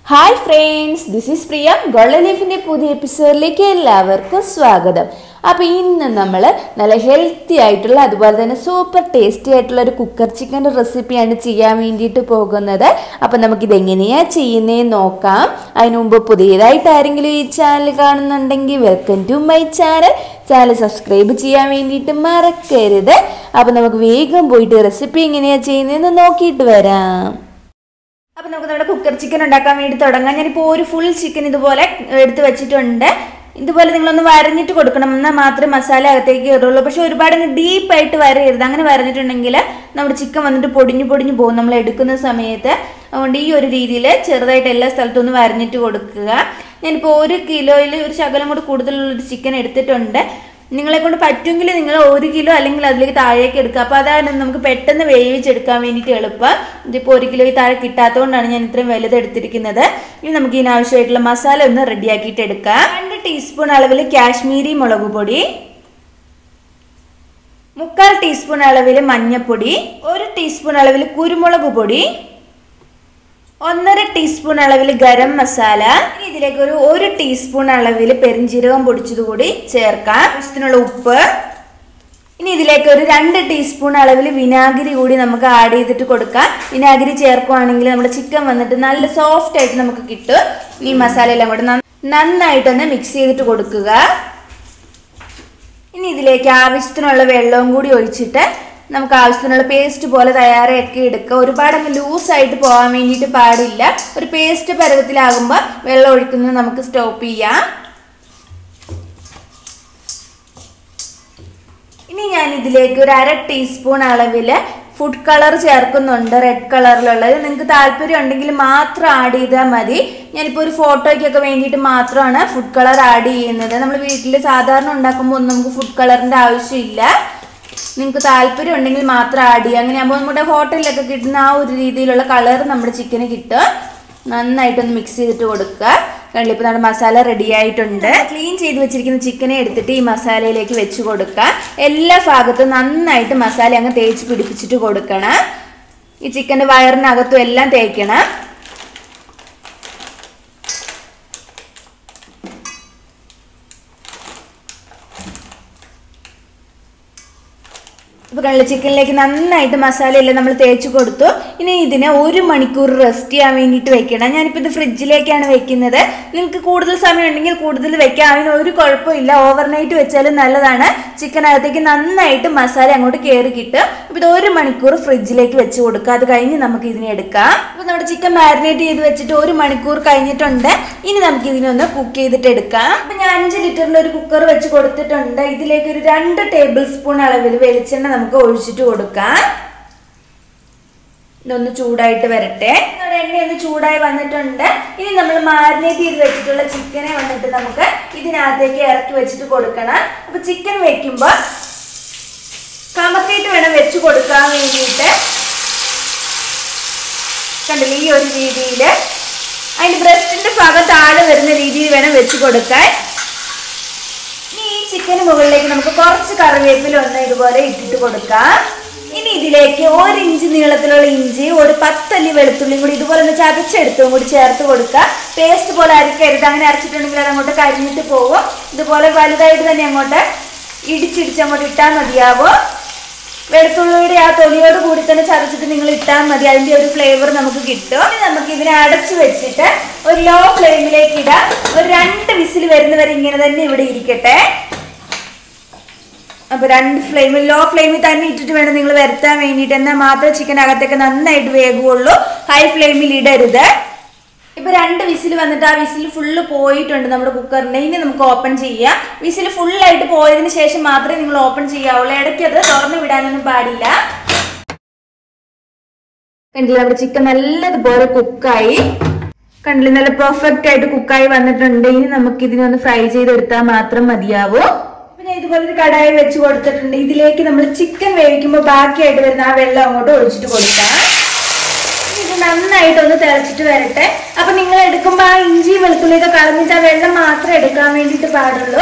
hi friends this is Priya golden ലൈഫിൻ്റെ പുതിയ എപ്പിസോഡിലേക്ക് എല്ലാവർക്കും സ്വാഗതം അപ്പോൾ ഇന്ന് നമ്മൾ നല്ല ഹെൽത്തി ആയിട്ടുള്ള അതുപോലെ തന്നെ സൂപ്പർ ടേസ്റ്റി ആയിട്ടുള്ള ഒരു കുക്കർ ചിക്കൻ്റെ റെസിപ്പിയാണ് ചെയ്യാൻ വേണ്ടിയിട്ട് പോകുന്നത് അപ്പോൾ നമുക്കിത് എങ്ങനെയാണ് ചെയ്യുന്നതെന്ന് നോക്കാം അതിന് മുമ്പ് പുതിയതായിട്ട് ആരെങ്കിലും ഈ ചാനൽ കാണുന്നുണ്ടെങ്കിൽ welcome to my channel channel subscribe ചെയ്യാൻ വേണ്ടിയിട്ട് മറക്കരുത് അപ്പോൾ നമുക്ക് വേഗം പോയിട്ട് റെസിപ്പി എങ്ങനെയാണ് ചെയ്യുന്നതെന്ന് നോക്കിയിട്ട് വരാം അപ്പോൾ നമുക്ക് നമ്മുടെ കുക്കർ ചിക്കൻ ഉണ്ടാക്കാൻ വേണ്ടി തുടങ്ങാം ഞാനിപ്പോൾ ഒരു ഫുൾ ചിക്കൻ ഇതുപോലെ എടുത്ത് വെച്ചിട്ടുണ്ട് ഇതുപോലെ നിങ്ങളൊന്ന് വരഞ്ഞിട്ട് കൊടുക്കണം എന്നാൽ മാത്രമേ മസാല അകത്തേക്ക് കയറുള്ളൂ പക്ഷെ ഒരുപാട് ഡീപ്പായിട്ട് വരയരുത് അങ്ങനെ വരഞ്ഞിട്ടുണ്ടെങ്കിൽ നമ്മുടെ ചിക്കൻ വന്നിട്ട് പൊടിഞ്ഞു പൊടിഞ്ഞു പോകും നമ്മൾ എടുക്കുന്ന സമയത്ത് അതുകൊണ്ട് ഈ ഒരു രീതിയിൽ ചെറുതായിട്ട് എല്ലാ സ്ഥലത്തും ഒന്ന് വരഞ്ഞിട്ട് കൊടുക്കുക ഞാനിപ്പോൾ ഒരു കിലോയിൽ ഒരു ശകലം കൂടി കൂടുതലുള്ളൊരു ചിക്കൻ എടുത്തിട്ടുണ്ട് നിങ്ങളെ കൊണ്ട് പറ്റുമെങ്കിൽ നിങ്ങൾ ഒരു കിലോ അല്ലെങ്കിൽ അതിലേക്ക് താഴേക്ക് എടുക്കുക അപ്പോൾ അതാണ് നമുക്ക് പെട്ടെന്ന് വേവിച്ചെടുക്കാൻ വേണ്ടിയിട്ട് എളുപ്പം ഇതിപ്പോൾ ഒരു കിലോയിൽ താഴെ കിട്ടാത്തതുകൊണ്ടാണ് ഞാൻ ഇത്രയും വലുത് എടുത്തിരിക്കുന്നത് ഇനി നമുക്ക് ഇതിനാവശ്യമായിട്ടുള്ള മസാല ഒന്ന് റെഡിയാക്കിയിട്ട് എടുക്കാം രണ്ട് ടീസ്പൂൺ അളവിൽ കാശ്മീരി മുളക് പൊടി മുക്കാൽ ടീസ്പൂൺ അളവിൽ മഞ്ഞൾപ്പൊടി ഒരു ടീസ്പൂൺ അളവിൽ കുരുമുളക് പൊടി ഒന്നര ടീസ്പൂൺ അളവിൽ ഗരം മസാല ഇനി ഇതിലേക്ക് ഒരു ഒരു ടീസ്പൂൺ അളവിൽ പെരിഞ്ചീരകം പൊടിച്ചത് കൂടി ചേർക്കാം ആവശ്യത്തിനുള്ള ഉപ്പ് ഇനി ഇതിലേക്ക് ഒരു രണ്ട് ടീസ്പൂൺ അളവിൽ വിനാഗിരി കൂടി നമുക്ക് ആഡ് ചെയ്തിട്ട് കൊടുക്കാം വിനാഗിരി ചേർക്കുവാണെങ്കിൽ നമ്മുടെ ചിക്കൻ വന്നിട്ട് നല്ല സോഫ്റ്റ് ആയിട്ട് നമുക്ക് കിട്ടും ഈ മസാല എല്ലാം കൂടെ നന്നായിട്ടൊന്ന് മിക്സ് ചെയ്തിട്ട് കൊടുക്കുക ഇനി ഇതിലേക്ക് ആവശ്യത്തിനുള്ള വെള്ളവും കൂടി ഒഴിച്ചിട്ട് നമുക്ക് ആവശ്യത്തിനുള്ള പേസ്റ്റ് പോലെ തയ്യാറാക്കി എടുക്കുക ഒരുപാട് അങ്ങ് ലൂസായിട്ട് പോകാൻ വേണ്ടിയിട്ട് പാടില്ല ഒരു പേസ്റ്റ് പരുവത്തിലാകുമ്പോൾ വെള്ളം ഒഴിക്കുന്നത് നമുക്ക് സ്റ്റോപ്പ് ചെയ്യാം ഇനി ഞാൻ ഇതിലേക്ക് ഒരു അര ടീസ്പൂൺ അളവിൽ ഫുഡ് കളർ ചേർക്കുന്നുണ്ട് റെഡ് കളറിലുള്ളത് നിങ്ങൾക്ക് താല്പര്യം ഉണ്ടെങ്കിൽ മാത്രം ആഡ് ചെയ്താൽ മതി ഞാനിപ്പോൾ ഒരു ഫോട്ടോയ്ക്കൊക്കെ വേണ്ടിയിട്ട് മാത്രമാണ് ഫുഡ് കളർ ആഡ് ചെയ്യുന്നത് നമ്മൾ വീട്ടിൽ സാധാരണ ഉണ്ടാക്കുമ്പോൾ ഒന്നും നമുക്ക് ഫുഡ് കളറിൻ്റെ ആവശ്യമില്ല നിങ്ങൾക്ക് താല്പര്യം ഉണ്ടെങ്കിൽ മാത്രം ആഡ് ചെയ്യുക അങ്ങനെയാകുമ്പോൾ നമ്മുടെ ഹോട്ടലിലൊക്കെ കിട്ടുന്ന ആ ഒരു രീതിയിലുള്ള കളർ നമ്മുടെ ചിക്കന് കിട്ടും നന്നായിട്ടൊന്ന് മിക്സ് ചെയ്തിട്ട് കൊടുക്കുക കണ്ടില്ല ഇപ്പോൾ നമ്മുടെ മസാല റെഡി ആയിട്ടുണ്ട് ക്ലീൻ ചെയ്ത് വെച്ചിരിക്കുന്ന ചിക്കനെ എടുത്തിട്ട് ഈ മസാലയിലേക്ക് വെച്ച് കൊടുക്കുക എല്ലാ ഭാഗത്തും നന്നായിട്ട് മസാല അങ്ങ് തേച്ച് പിടിപ്പിച്ചിട്ട് കൊടുക്കണം ഈ ചിക്കൻ്റെ വയറിനകത്തും എല്ലാം തേക്കണം ഇപ്പോൾ കണ്ടില്ല ചിക്കനിലേക്ക് നന്നായിട്ട് മസാല എല്ലാം നമ്മൾ തേച്ച് കൊടുത്തു ഇനി ഇതിനെ ഒരു മണിക്കൂർ റെസ്റ്റ് ചെയ്യാൻ വേണ്ടിയിട്ട് വെക്കണം ഞാനിപ്പോൾ ഇത് ഫ്രിഡ്ജിലേക്കാണ് വെക്കുന്നത് നിങ്ങൾക്ക് കൂടുതൽ സമയം ഉണ്ടെങ്കിൽ കൂടുതൽ വെക്കാം അതിന് ഒരു കുഴപ്പമില്ല ഓവർനൈറ്റ് വെച്ചാലും നല്ലതാണ് ചിക്കനകത്തേക്ക് നന്നായിട്ട് മസാല അങ്ങോട്ട് കയറി കിട്ടും അപ്പോൾ ഇത് ഒരു മണിക്കൂർ ഫ്രിഡ്ജിലേക്ക് വെച്ച് കൊടുക്കുക അത് കഴിഞ്ഞ് നമുക്ക് ഇതിനെ എടുക്കാം അപ്പോൾ നമ്മുടെ ചിക്കൻ മാരിനേറ്റ് ചെയ്ത് വെച്ചിട്ട് ഒരു മണിക്കൂർ കഴിഞ്ഞിട്ടുണ്ട് ഇനി നമുക്ക് ഇതിനൊന്ന് കുക്ക് ചെയ്തിട്ട് എടുക്കാം അപ്പോൾ ഞാൻ അഞ്ച് ലിറ്ററിൻ്റെ ഒരു കുക്കർ വെച്ച് കൊടുത്തിട്ടുണ്ട് ഇതിലേക്ക് ഒരു രണ്ട് ടേബിൾ സ്പൂൺ അളവിൽ വെളിച്ചെണ്ണ നമുക്ക് ഒഴിച്ചിട്ട് കൊടുക്കാം ഇതൊന്ന് ചൂടായിട്ട് വരട്ടെ നമ്മുടെ എണ്ണ ഒന്ന് ചൂടായി വന്നിട്ടുണ്ട് ഇനി നമ്മൾ മാരിനേറ്റ് ചെയ്ത് വെച്ചിട്ടുള്ള ചിക്കനെ വന്നിട്ട് നമുക്ക് ഇതിനകത്തേക്ക് ഇറക്കി വെച്ചിട്ട് കൊടുക്കണം അപ്പൊ ചിക്കൻ വെക്കുമ്പോൾ കമത്തിയിട്ട് വേണം വെച്ച് കൊടുക്കാൻ വേണ്ടിയിട്ട് കണ്ടില്ല ഈ ഒരു രീതിയിൽ അതിന്റെ ബ്രസ്റ്റിന്റെ ഭാഗം താഴെ വരുന്ന രീതിയിൽ വേണം വെച്ച് കൊടുക്കാൻ ഇനി ഈ ചിക്കന് മുകളിലേക്ക് നമുക്ക് കുറച്ച് കറിവേപ്പില ഒന്ന് ഇതുപോലെ ഇട്ടിട്ട് കൊടുക്കാം ഇനി ഇതിലേക്ക് ഒരു ഇഞ്ച് നീളത്തിലുള്ള ഇഞ്ചി ഒരു പത്തല്ലി വെളുത്തുള്ളിയും കൂടി ഇതുപോലെ ഒന്ന് ചതച്ചെടുത്തും കൂടി ചേർത്ത് കൊടുക്കുക പേസ്റ്റ് പോലെ അരക്കരുത് അങ്ങനെ അരച്ചിട്ടുണ്ടെങ്കിൽ അത് അങ്ങോട്ട് കരിഞ്ഞിട്ട് പോകും ഇതുപോലെ വലുതായിട്ട് തന്നെ അങ്ങോട്ട് ഇടിച്ചിടിച്ച് അങ്ങോട്ട് ഇട്ടാൽ മതിയാവും വെളുത്തുള്ളിയുടെ ആ തൊലിയോട് കൂടി തന്നെ ചതച്ചിട്ട് നിങ്ങൾ ഇട്ടാൽ മതി അതിന്റെ ഒരു ഫ്ലേവർ നമുക്ക് കിട്ടും ഇനി നമുക്ക് ഇതിനെ അടച്ചു വെച്ചിട്ട് ഒരു ലോ ഫ്ലെയിമിലേക്ക് ഇടാം ഒരു രണ്ട് വിസിൽ വരുന്നവരെ ഇങ്ങനെ തന്നെ ഇവിടെ ഇരിക്കട്ടെ അപ്പൊ രണ്ട് ഫ്ലെയിമിൽ ലോ ഫ്ലെയിമിൽ തന്നെ ഇട്ടിട്ട് വേണം നിങ്ങൾ വരുത്താൻ വേണ്ടിയിട്ട് എന്നാൽ മാത്രമേ ചിക്കൻ അകത്തേക്ക് നന്നായിട്ട് വേകുള്ളൂ ഹൈ ഫ്ലെയിമിൽ ഇടരുത് ഇപ്പൊ രണ്ട് വിസിൽ വന്നിട്ട് ആ വിസിൽ ഫുള്ള് പോയിട്ടുണ്ട് നമ്മുടെ കുക്കറിന്റെ ഇനി നമുക്ക് ഓപ്പൺ ചെയ്യാം വിസിൽ ഫുള്ളായിട്ട് പോയതിന് ശേഷം മാത്രമേ നിങ്ങൾ ഓപ്പൺ ചെയ്യാവുള്ളൂ ഇടയ്ക്ക് അത് തുറന്നു വിടാനൊന്നും പാടില്ല കണ്ടില്ല നമ്മുടെ ചിക്കൻ നല്ലതുപോലെ കുക്കായി കണ്ടില്ല നല്ല പെർഫെക്റ്റ് ആയിട്ട് കുക്കായി വന്നിട്ടുണ്ട് ഇനി നമുക്ക് ഇതിനൊന്ന് ഫ്രൈ ചെയ്തെടുത്താൽ മാത്രം മതിയാവൂ പിന്നെ ഇതുപോലെ ഒരു കടായി വെച്ച് കൊടുത്തിട്ടുണ്ട് ഇതിലേക്ക് നമ്മൾ ചിക്കൻ വേവിക്കുമ്പോൾ ബാക്കിയായിട്ട് വരുന്ന ആ വെള്ളം അങ്ങോട്ട് ഒഴിച്ചിട്ട് കൊടുക്കാം ഇത് നന്നായിട്ട് ഒന്ന് തിളച്ചിട്ട് വരട്ടെ അപ്പൊ നിങ്ങൾ എടുക്കുമ്പോൾ ആ ഇഞ്ചി വെളുത്തുള്ളിയൊക്കെ കളഞ്ഞിട്ട് ആ വെള്ളം മാത്രം എടുക്കാൻ വേണ്ടിയിട്ട് പാടുള്ളൂ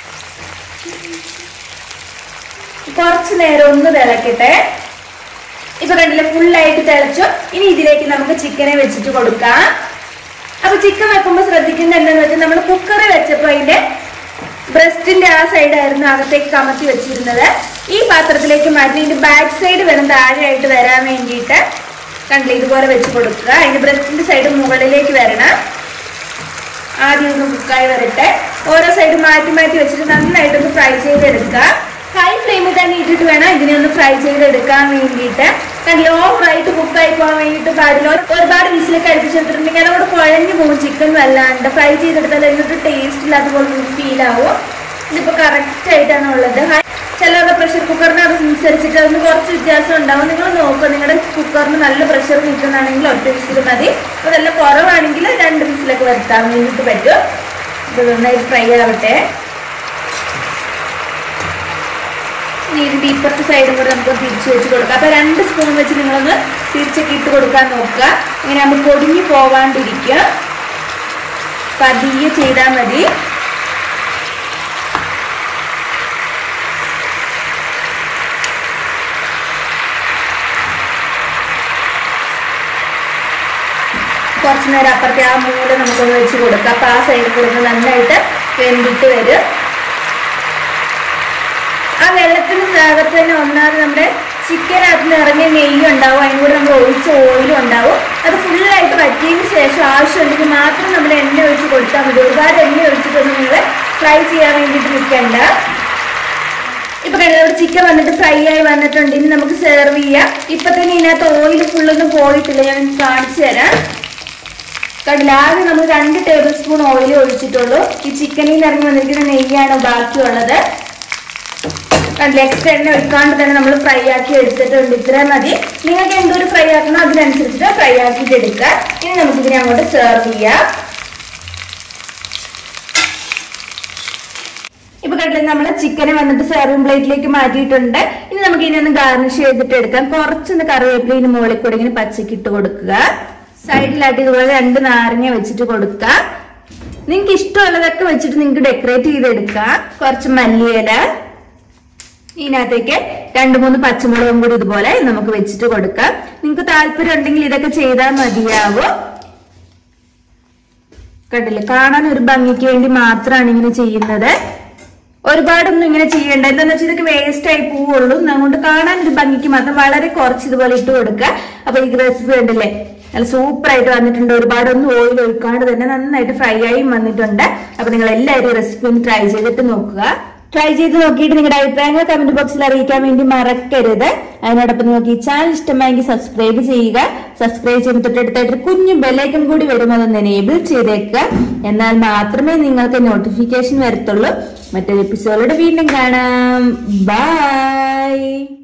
കുറച്ച് നേരം ഒന്ന് തിളക്കട്ടെ ഇപ്പൊ കണ്ടില്ലേ ഫുള്ളായിട്ട് തിളച്ചു ഇനി ഇതിലേക്ക് നമുക്ക് ചിക്കനെ വെച്ചിട്ട് കൊടുക്കാം അപ്പൊ ചിക്കൻ വെക്കുമ്പോൾ ശ്രദ്ധിക്കുന്നത് എന്താന്ന് വെച്ചാൽ നമ്മൾ കുക്കറിൽ വെച്ചപ്പോ അതിന്റെ ബ്രസ്റ്റിന്റെ ആ സൈഡായിരുന്നു അകത്തേക്ക് കമത്തി വെച്ചിരുന്നത് ഈ പാത്രത്തിലേക്ക് മാറ്റി ഇതിന്റെ ബാക്ക് സൈഡ് വേണം താഴെയായിട്ട് വരാൻ വേണ്ടിയിട്ട് കണ്ടില്ലേ ഇതുപോലെ വെച്ച് കൊടുക്കുക അതിന്റെ ബ്രസ്റ്റിന്റെ സൈഡ് മുകളിലേക്ക് വരണം ആദ്യം ഒന്ന് കുക്കായി വരട്ടെ ഓരോ സൈഡ് മാറ്റി മാറ്റി വെച്ചിട്ട് നന്നായിട്ടൊന്ന് ഫ്രൈ ചെയ്തെടുക്കുക ഹൈ ഫ്ലെയിമിൽ തന്നെ ഇട്ടിട്ട് വേണം ഇതിനെ ഒന്ന് ഫ്രൈ ചെയ്തെടുക്കാൻ വേണ്ടിയിട്ട് കാരണം ഓവറായിട്ട് കുക്കായി പോകാൻ വേണ്ടിയിട്ട് പാടില്ല ഒരു- ഒരുപാട് വിസിലൊക്കെ അടുപ്പിച്ചെടുത്തിട്ടുണ്ടെങ്കിൽ അതോട് കുഴഞ്ഞു പോകും ചിക്കൻ വല്ലാണ്ട് ഫ്രൈ ചെയ്തെടുത്താൽ അതിനൊരു ടേസ്റ്റ് ഇല്ലാത്ത പോലെ ഫീൽ ആവും ഇതിപ്പോൾ കറക്റ്റ് ആയിട്ടാണ് ഉള്ളത് ഹൈ ചിലരുടെ പ്രഷർ കുക്കറിന് അതനുസരിച്ചിട്ട് അതിന് കുറച്ച് വ്യത്യാസം ഉണ്ടാവും നിങ്ങൾ നോക്കുക നിങ്ങളുടെ കുക്കറിന് നല്ല പ്രഷർ നിൽക്കുന്നതാണെങ്കിൽ ഒറ്റ വിസിൽ മതി അതല്ല കുറവാണെങ്കിൽ രണ്ട് വിസിലൊക്കെ വരുത്താൻ വേണ്ടിയിട്ട് പറ്റും ഇത് നന്നായിട്ട് ഫ്രൈ ആവട്ടെ ഇനി ഇതിന്റെ ഇപ്പുറത്തെ സൈഡും കൂടെ നമുക്ക് തിരിച്ചു വെച്ച് കൊടുക്കാം അപ്പൊ രണ്ട് സ്പൂൺ വെച്ച് നിങ്ങളൊന്ന് തിരിച്ചൊക്കെ ഇട്ട് കൊടുക്കാൻ നോക്കുക ഇങ്ങനെ നമ്മൾ പൊടിഞ്ഞു പോവാണ്ടിരിക്കുക പതിയെ ചെയ്താൽ മതി കുറച്ച് നേരം അപ്പുറത്തെ ആ മൂല നമുക്കൊന്ന് വെച്ച് കൊടുക്കാം അപ്പൊ ആ സൈഡിൽ കൊടുത്ത് നന്നായിട്ട് വെന്തിട്ട് വരും ആ വെള്ളത്തിന് അകത്ത് തന്നെ ഒന്നാമത് നമ്മുടെ ചിക്കനകത്ത് നിന്ന് ഇറങ്ങിയ നെയ്യ് ഉണ്ടാവും അതിന് കൂടെ നമ്മൾ ഒഴിച്ച ഓയിലും ഉണ്ടാവും അത് ഫുള്ളായിട്ട് വറ്റിയതിന് ശേഷം ആവശ്യമുണ്ടെങ്കിൽ മാത്രം നമ്മൾ എണ്ണ ഒഴിച്ച് കൊടുത്താൽ മതി ഒരുപാട് എണ്ണ ഒഴിച്ചിട്ടൊന്നും നിങ്ങൾ ഫ്രൈ ചെയ്യാൻ വേണ്ടിയിട്ട് നിൽക്കണ്ട ഇപ്പൊ കഴിഞ്ഞ നമ്മുടെ ചിക്കൻ വന്നിട്ട് ഫ്രൈ ആയി വന്നിട്ടുണ്ട് ഇനി നമുക്ക് സെർവ് ചെയ്യാം ഇപ്പൊ തന്നെ ഇതിനകത്ത് ഓയിൽ ഫുള്ളൊന്നും പോയിട്ടില്ല ഞാൻ കാണിച്ചു തരാം കണ്ടില്ല ആദ്യം നമ്മൾ രണ്ട് ടേബിൾ സ്പൂൺ ഓയിൽ ഒഴിച്ചിട്ടുള്ളൂ ഈ ചിക്കനിൽ നിന്ന് ഇറങ്ങി വന്നിരിക്കുന്ന നെയ്യാണ് ബാക്കിയുള്ളത് കണ്ടില്ല എക്സ്ട്രാ എണ്ണ ഒഴിക്കാണ്ട് തന്നെ നമ്മൾ ഫ്രൈ ആക്കി എടുത്തിട്ടുണ്ട് ഇത്രയും മതി നിങ്ങൾക്ക് എന്തോരം ഫ്രൈ ആക്കണോ അതിനനുസരിച്ചിട്ട് ഫ്രൈ ആക്കിയിട്ട് എടുക്കുക ഇനി നമുക്ക് ഇതിനെ അങ്ങോട്ട് സെർവ് ചെയ്യാം ഇപ്പൊ കണ്ടില്ലേ നമ്മള് ചിക്കനെ വന്നിട്ട് സെർവിംഗ് പ്ലേറ്റിലേക്ക് മാറ്റിയിട്ടുണ്ട് ഇനി നമുക്ക് ഇനി ഒന്ന് ഗാർണിഷ് ചെയ്തിട്ട് എടുക്കാം കുറച്ചൊന്ന് കറിവേപ്പില ഇതിന് മുകളിൽ കൂടെ ഇങ്ങനെ പച്ചക്ക് ഇട്ട് കൊടുക്കുക സൈഡിലായിട്ട് ഇതുപോലെ രണ്ട് നാരങ്ങ വെച്ചിട്ട് കൊടുക്കുക നിങ്ങൾക്ക് ഇഷ്ടമുള്ളതൊക്കെ വെച്ചിട്ട് നിങ്ങൾക്ക് ഡെക്കറേറ്റ് ചെയ്തെടുക്കാം കുറച്ച് മല്ലിയില ഇതിനകത്തേക്ക് രണ്ട് മൂന്ന് പച്ചമുളകും കൂടി ഇതുപോലെ നമുക്ക് വെച്ചിട്ട് കൊടുക്കാം നിങ്ങൾക്ക് താല്പര്യം ഉണ്ടെങ്കിൽ ഇതൊക്കെ ചെയ്താൽ മതിയാവും കണ്ടില്ലേ കാണാൻ ഒരു ഭംഗിക്ക് വേണ്ടി മാത്രമാണ് ഇങ്ങനെ ചെയ്യുന്നത് ഒരുപാടൊന്നും ഇങ്ങനെ ചെയ്യണ്ട എന്താന്ന് വെച്ചാൽ ഇതൊക്കെ വേസ്റ്റ് ആയി പോവുള്ളൂ അതുകൊണ്ട് കാണാൻ ഒരു ഭംഗിക്ക് മാത്രം വളരെ കുറച്ച് ഇതുപോലെ ഇട്ട് കൊടുക്കുക അപ്പൊ ഈ റെസിപ്പി കണ്ടില്ലേ നല്ല സൂപ്പർ ആയിട്ട് വന്നിട്ടുണ്ട് ഒരുപാടൊന്നും ഓയിൽ ഒഴിക്കാണ്ട് തന്നെ നന്നായിട്ട് ഫ്രൈ ആയും വന്നിട്ടുണ്ട് അപ്പൊ നിങ്ങൾ എല്ലാവരും റെസിപ്പി ഒന്ന് ട്രൈ ചെയ്തിട്ട് നോക്കുക ട്രൈ ചെയ്ത് നോക്കിയിട്ട് നിങ്ങളുടെ അഭിപ്രായങ്ങൾ കമന്റ് ബോക്സിൽ അറിയിക്കാൻ വേണ്ടി മറക്കരുത് അതിനോടൊപ്പം നിങ്ങൾക്ക് ഈ ചാനൽ ഇഷ്ടമായെങ്കിൽ സബ്സ്ക്രൈബ് ചെയ്യുക സബ്സ്ക്രൈബ് ചെയ്യുമ്പോൾ തൊട്ടടുത്തായിട്ട് ഒരു ബെല്ലൈക്കൺ കൂടി വരും അതൊന്ന് എനേബിൾ ചെയ്തേക്കുക എന്നാൽ മാത്രമേ നിങ്ങൾക്ക് നോട്ടിഫിക്കേഷൻ വരത്തുള്ളൂ മറ്റൊരു എപ്പിസോഡോട് വീണ്ടും കാണാം ബൈ